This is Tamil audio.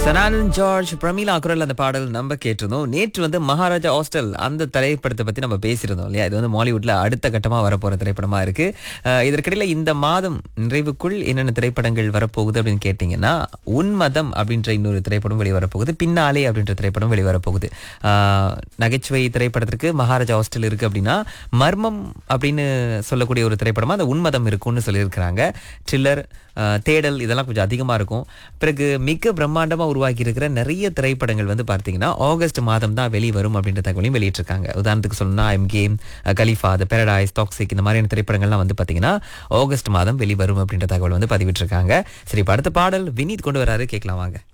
சனானந்த் ஜார்ஜ் பிரமீலா குரல் அந்த பாடல் நம்ம கேட்டிருந்தோம் நேற்று வந்து மகாராஜா ஹாஸ்டல் அந்த திரைப்படத்தை பத்தி நம்ம பேசியிருந்தோம் இல்லையா இது வந்து மாலிவுட்ல அடுத்த கட்டமா வரப்போற திரைப்படமா இருக்கு அஹ் இதற்கிடையில இந்த மாதம் நிறைவுக்குள் என்னென்ன திரைப்படங்கள் வரப்போகுது அப்படின்னு கேட்டீங்கன்னா உன்மதம் அப்படின்ற இன்னொரு திரைப்படம் வெளிவரப்போகுது பின்னாலே அப்படின்ற திரைப்படம் வெளிவரப்போகுது அஹ் நகைச்சுவை திரைப்படத்திற்கு மகாராஜா ஹாஸ்டல் இருக்கு அப்படின்னா மர்மம் அப்படின்னு சொல்லக்கூடிய ஒரு திரைப்படமா அந்த உன்மதம் இருக்கும்னு சொல்லியிருக்கிறாங்க ட்ரில்லர் அஹ் தேடல் இதெல்லாம் கொஞ்சம் அதிகமாக இருக்கும் பிறகு மிக பிரம்மாண்டமாக உருவாக்கி இருக்கிற நிறைய திரைப்படங்கள் வந்து பார்த்தீங்கன்னா ஆகஸ்ட் மாதம் தான் வெளிவரும் அப்படின்ற தகவலையும் வெளியிட்டிருக்காங்க உதாரணத்துக்கு சொல்லணும்னா எம் கேம் கலிஃபா த பெரடைஸ் டாக்ஸிக் இந்த மாதிரியான திரைப்படங்கள்லாம் வந்து பார்த்தீங்கன்னா ஆகஸ்ட் மாதம் வெளிவரும் அப்படின்ற தகவல் வந்து பதிவிட்டிருக்காங்க சரி இப்போ அடுத்த பாடல் வினீத் கொண்டு வராரு கேட்கலாம் வாங்க